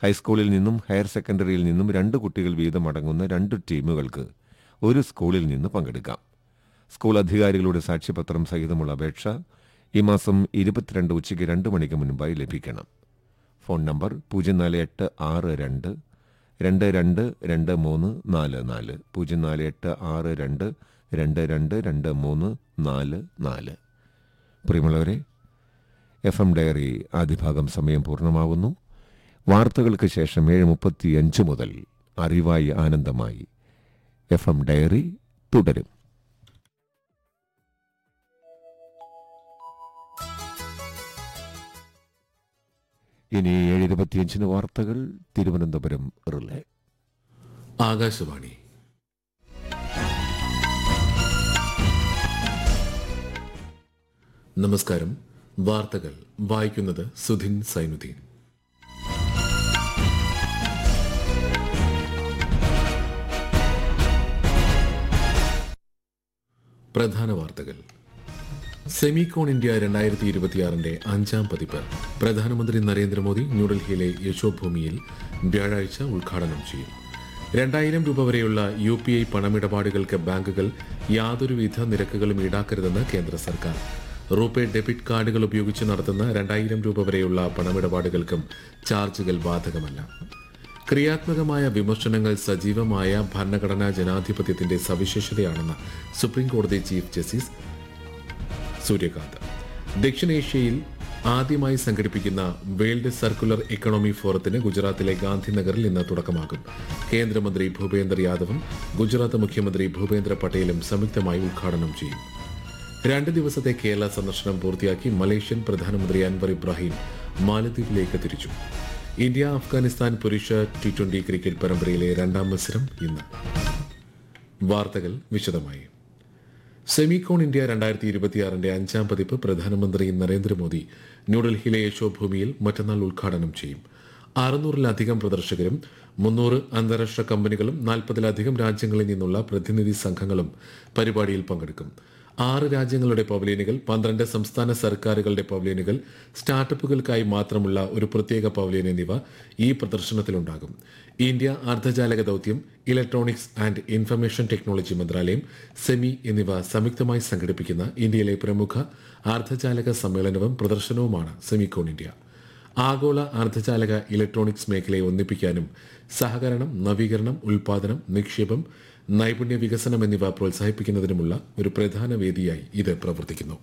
ഹൈസ്കൂളിൽ നിന്നും ഹയർ സെക്കൻഡറിയിൽ നിന്നും രണ്ട് കുട്ടികൾ വീതം അടങ്ങുന്ന രണ്ട് ടീമുകൾക്ക് ഒരു സ്കൂളിൽ നിന്ന് പങ്കെടുക്കാം സ്കൂൾ അധികാരികളുടെ സാക്ഷ്യപത്രം സഹിതമുള്ള അപേക്ഷ ഈ മാസം ഇരുപത്തിരണ്ട് ഉച്ചയ്ക്ക് രണ്ട് മണിക്ക് മുൻപായി ലഭിക്കണം ഫോൺ നമ്പർ പൂജ്യം നാല് എട്ട് ആറ് രണ്ട് രണ്ട് രണ്ട് രണ്ട് മൂന്ന് നാല് നാല് പൂജ്യം നാല് എട്ട് ആറ് രണ്ട് രണ്ട് രണ്ട് രണ്ട് മൂന്ന് നാല് നാല് പ്രിയമുള്ളവരെ എഫ് എം ഡയറി ആദ്യ ഭാഗം സമയം പൂർണ്ണമാകുന്നു വാർത്തകൾക്ക് ശേഷം ഏഴ് മുപ്പത്തിയഞ്ച് മുതൽ അറിവായി ആനന്ദമായി എഫ് എം ഡയറി തുടരും ഇനി ഏഴ് ഇരുപത്തിയഞ്ചിന് വാർത്തകൾ തിരുവനന്തപുരം റിലേ ആകാശവാണി നമസ്കാരം വാർത്തകൾ വായിക്കുന്നത് സുധിൻ സൈനുദ്ദീൻ പ്രധാന വാർത്തകൾ സെമികോൺ ഇന്ത്യ രണ്ടായിരത്തി ഇരുപത്തിയാറിന്റെ അഞ്ചാം പതിപ്പ് പ്രധാനമന്ത്രി നരേന്ദ്രമോദി ന്യൂഡൽഹിയിലെ യശോഭൂമിയിൽ വ്യാഴാഴ്ച ഉദ്ഘാടനം ചെയ്യും രണ്ടായിരം രൂപ വരെയുള്ള യു പി ഐ പണമിടപാടുകൾക്ക് ബാങ്കുകൾ യാതൊരുവിധ നിരക്കുകളും ഈടാക്കരുതെന്ന് കേന്ദ്ര സർക്കാർ റൂപേ ഡെബിറ്റ് കാർഡുകൾ ഉപയോഗിച്ച് നടത്തുന്ന രണ്ടായിരം രൂപ വരെയുള്ള പണമിടപാടുകൾക്കും ചാർജുകൾ ബാധകമല്ല ക്രിയാത്മകമായ വിമർശനങ്ങൾ സജീവമായ ഭരണഘടനാ ജനാധിപത്യത്തിന്റെ സവിശേഷതയാണെന്ന് സുപ്രീം കോടതി ചീഫ് ജസ്റ്റിസ് സൂര്യകാന്ത് ദക്ഷിണേഷ്യയിൽ ആദ്യമായി സംഘടിപ്പിക്കുന്ന വേൾഡ് സർക്കുലർ എക്കണോമി ഫോറത്തിന് ഗുജറാത്തിലെ ഗാന്ധിനഗറിൽ ഇന്ന് തുടക്കമാകും കേന്ദ്രമന്ത്രി ഭൂപേന്ദർ യാദവും ഗുജറാത്ത് മുഖ്യമന്ത്രി ഭൂപേന്ദ്ര പട്ടേലും സംയുക്തമായി ഉദ്ഘാടനം ചെയ്യും രണ്ട് ദിവസത്തെ കേരള സന്ദർശനം പൂർത്തിയാക്കി മലേഷ്യൻ പ്രധാനമന്ത്രി അൻവർ ഇബ്രാഹിം മാലദ്വീപിലേക്ക് തിരിച്ചു ഇന്ത്യ അഫ്ഗാനിസ്ഥാൻ പുരുഷ ടി ട്വന്റി ക്രിക്കറ്റ് പരമ്പരയിലെ രണ്ടാം മത്സരം ഇന്ന് വാർത്തകൾ വിശദമായി സെമികോൺ ഇന്ത്യ രണ്ടായിരത്തി ഇരുപത്തിയാറിന്റെ അഞ്ചാം പതിപ്പ് പ്രധാനമന്ത്രി നരേന്ദ്രമോദി ന്യൂഡൽഹിയിലെ യശോഭൂമിയിൽ മറ്റന്നാൾ ഉദ്ഘാടനം ചെയ്യും അറുന്നൂറിലധികം പ്രദർശകരും മുന്നൂറ് അന്താരാഷ്ട്ര കമ്പനികളും നാൽപ്പതിലധികം രാജ്യങ്ങളിൽ നിന്നുള്ള പ്രതിനിധി സംഘങ്ങളും പരിപാടിയിൽ പങ്കെടുക്കും ആറ് രാജ്യങ്ങളുടെ പവലിയനുകൾ പന്ത്രണ്ട് സംസ്ഥാന സർക്കാരുകളുടെ പവലിയനുകൾ സ്റ്റാർട്ടപ്പുകൾക്കായി മാത്രമുള്ള ഒരു പ്രത്യേക പവലിയൻ എന്നിവ ഈ പ്രദർശനത്തിലുണ്ടാകും ഇന്ത്യ അർദ്ധചാലക ദൌത്യം ഇലക്ട്രോണിക്സ് ആൻഡ് ഇൻഫർമേഷൻ ടെക്നോളജി മന്ത്രാലയം സെമി എന്നിവ സംയുക്തമായി സംഘടിപ്പിക്കുന്ന ഇന്ത്യയിലെ പ്രമുഖ അർദ്ധചാലക സമ്മേളനവും പ്രദർശനവുമാണ് സെമികോൺ ഇന്ത്യ ആഗോള അർദ്ധചാലക ഇലക്ട്രോണിക്സ് മേഖലയെ ഒന്നിപ്പിക്കാനും സഹകരണം നവീകരണം ഉൽപാദനം നിക്ഷേപം നൈപുണ്യ വികസനം എന്നിവ പ്രോത്സാഹിപ്പിക്കുന്നതിനുമുള്ള ഒരു പ്രധാന വേദിയായി ഇത് പ്രവർത്തിക്കുന്നു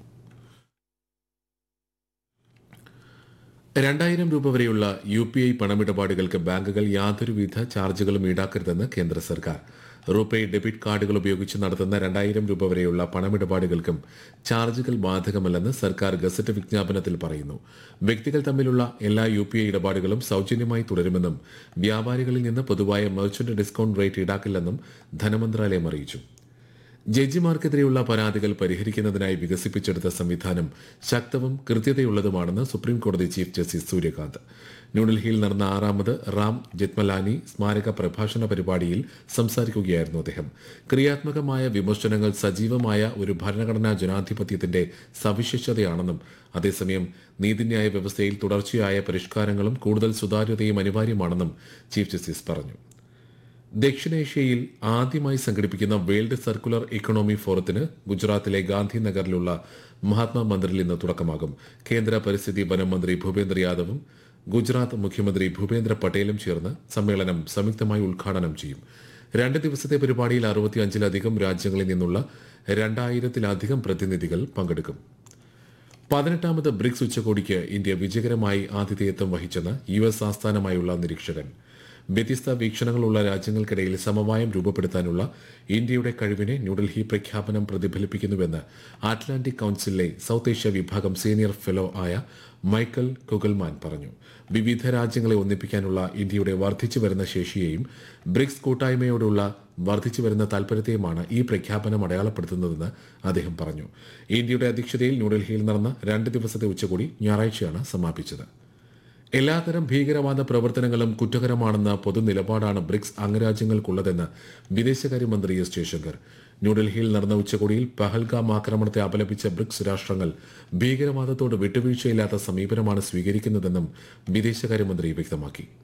രണ്ടായിരം രൂപ വരെയുള്ള യു പി ഐ പണമിടപാടുകൾക്ക് ബാങ്കുകൾ യാതൊരുവിധ ചാർജുകളും ഈടാക്കരുതെന്ന് കേന്ദ്ര സർക്കാർ റൂപേ ഡെബിറ്റ് കാർഡുകൾ ഉപയോഗിച്ച് നടത്തുന്ന രണ്ടായിരം രൂപ വരെയുള്ള പണമിടപാടുകൾക്കും ചാർജുകൾ ബാധകമല്ലെന്ന് സർക്കാർ ഗസറ്റ് വിജ്ഞാപനത്തിൽ പറയുന്നു വ്യക്തികൾ തമ്മിലുള്ള എല്ലാ യു പി ഐ ഇടപാടുകളും സൗജന്യമായി തുടരുമെന്നും വ്യാപാരികളിൽ നിന്ന് പൊതുവായ മെർച്ചന്റ് ഡിസ്കൌണ്ട് റേറ്റ് ഈടാക്കില്ലെന്നും ധനമന്ത്രാലയം അറിയിച്ചു ജഡ്ജിമാർക്കെതിരെയുള്ള പരാതികൾ പരിഹരിക്കുന്നതിനായി വികസിപ്പിച്ചെടുത്ത സംവിധാനം ശക്തവും കൃത്യതയുള്ളതുമാണെന്ന് സുപ്രീം കോടതി ചീഫ് ജസ്റ്റിസ് സൂര്യകാന്ത് ന്യൂഡൽഹിയിൽ നടന്ന ആറാമത് റാം ജെത്മലാനി സ്മാരക പ്രഭാഷണ പരിപാടിയിൽ സംസാരിക്കുകയായിരുന്നു അദ്ദേഹം ക്രിയാത്മകമായ വിമർശനങ്ങൾ സജീവമായ ഒരു ഭരണഘടനാ ജനാധിപത്യത്തിന്റെ സവിശേഷതയാണെന്നും അതേസമയം നീതിന്യായ വ്യവസ്ഥയിൽ തുടർച്ചയായ പരിഷ്കാരങ്ങളും കൂടുതൽ സുതാര്യതയും അനിവാര്യമാണെന്നും ചീഫ് ജസ്റ്റിസ് പറഞ്ഞു ദക്ഷിണേഷ്യയിൽ ആദ്യമായി സംഘടിപ്പിക്കുന്ന വേൾഡ് സർക്കുലർ ഇക്കണോമി ഫോറത്തിന് ഗുജറാത്തിലെ ഗാന്ധിനഗറിലുള്ള മഹാത്മാ മന്ദിറിൽ ഇന്ന് തുടക്കമാകും കേന്ദ്ര പരിസ്ഥിതി വനം മന്ത്രി ഭൂപേന്ദ്ര യാദവും ഗുജറാത്ത് മുഖ്യമന്ത്രി ഭൂപേന്ദ്ര പട്ടേലും ചേർന്ന് സമ്മേളനം സംയുക്തമായി ഉദ്ഘാടനം ചെയ്യും രണ്ട് ദിവസത്തെ പരിപാടിയിൽ അറുപത്തിയഞ്ചിലധികം രാജ്യങ്ങളിൽ നിന്നുള്ള രണ്ടായിരത്തിലധികം പ്രതിനിധികൾ പങ്കെടുക്കും പതിനെട്ടാമത് ബ്രിക്സ് ഉച്ചകോടിക്ക് ഇന്ത്യ വിജയകരമായി ആതിഥേയത്വം വഹിച്ചെന്ന് യു എസ് ആസ്ഥാനമായുള്ള നിരീക്ഷകൻ വ്യത്യസ്ത വീക്ഷണങ്ങളുള്ള രാജ്യങ്ങൾക്കിടയിൽ സമവായം രൂപപ്പെടുത്താനുള്ള ഇന്ത്യയുടെ കഴിവിനെ ന്യൂഡൽഹി പ്രഖ്യാപനം പ്രതിഫലിപ്പിക്കുന്നുവെന്ന് അറ്റ്ലാന്റിക് കൌൺസിലിലെ സൌത്ത് ഏഷ്യ വിഭാഗം സീനിയർ ഫെലോ ആയ മൈക്കൽ കുഗൽമാൻ പറഞ്ഞു വിവിധ രാജ്യങ്ങളെ ഒന്നിപ്പിക്കാനുള്ള ഇന്ത്യയുടെ വർദ്ധിച്ചു വരുന്ന ശേഷിയെയും ബ്രിക്സ് കൂട്ടായ്മയോടുള്ള വർദ്ധിച്ചു വരുന്ന താൽപര്യത്തെയുമാണ് ഈ പ്രഖ്യാപനം അടയാളപ്പെടുത്തുന്നതെന്ന് അദ്ദേഹം പറഞ്ഞു ഇന്ത്യയുടെ അധ്യക്ഷതയിൽ ന്യൂഡൽഹിയിൽ നടന്ന രണ്ട് ദിവസത്തെ ഉച്ചകോടി ഞായറാഴ്ചയാണ് സമാപിച്ചത് എല്ലാത്തരം ഭീകരവാദ പ്രവർത്തനങ്ങളും കുറ്റകരമാണെന്ന പൊതുനിലപാടാണ് ബ്രിക്സ് അംഗരാജ്യങ്ങൾക്കുള്ളതെന്ന് വിദേശകാര്യമന്ത്രി എസ് ജയശങ്കർ ന്യൂഡൽഹിയിൽ നടന്ന ഉച്ചകോടിയിൽ പഹൽഗാം ആക്രമണത്തെ അപലപിച്ച ബ്രിക്സ് രാഷ്ട്രങ്ങൾ ഭീകരവാദത്തോട് വിട്ടുവീഴ്ചയില്ലാത്ത സമീപനമാണ് സ്വീകരിക്കുന്നതെന്നും വിദേശകാര്യമന്ത്രി വ്യക്തമാക്കി